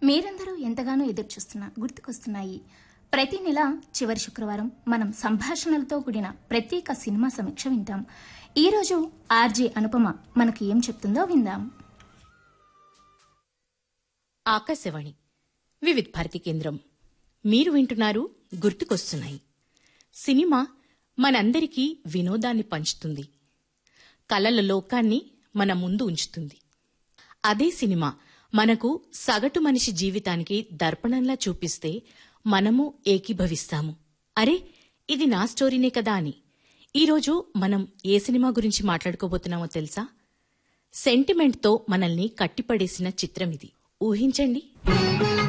మీరందరూ ఎంతగానో ఎదురుచూస్తున్న గుర్తుకొస్తున్నాయి ప్రతి నెల చివరి శుక్రవారం మనం సంభాషణలతో కూడిన ప్రత్యేక సినిమా సమీక్ష వింటాం ఈ రోజు ఆర్జే అనుపమ మనకు ఏం చెప్తుందో విందాం ఆకాశవాణి వివిధ్ భారతి కేంద్రం మీరు వింటున్నారు గుర్తుకొస్తున్నాయి సినిమా మనందరికీ వినోదాన్ని పంచుతుంది కలల లోకాన్ని మన ముందు ఉంచుతుంది అదే సినిమా మనకు సగటు మనిషి జీవితానికి దర్పణంలా చూపిస్తే మనము ఏకీభవిస్తాము అరే ఇది నా స్టోరీనే కదా అని ఈరోజు మనం ఏ సినిమా గురించి మాట్లాడుకోబోతున్నామో తెలుసా సెంటిమెంట్తో మనల్ని కట్టిపడేసిన చిత్రం ఇది ఊహించండి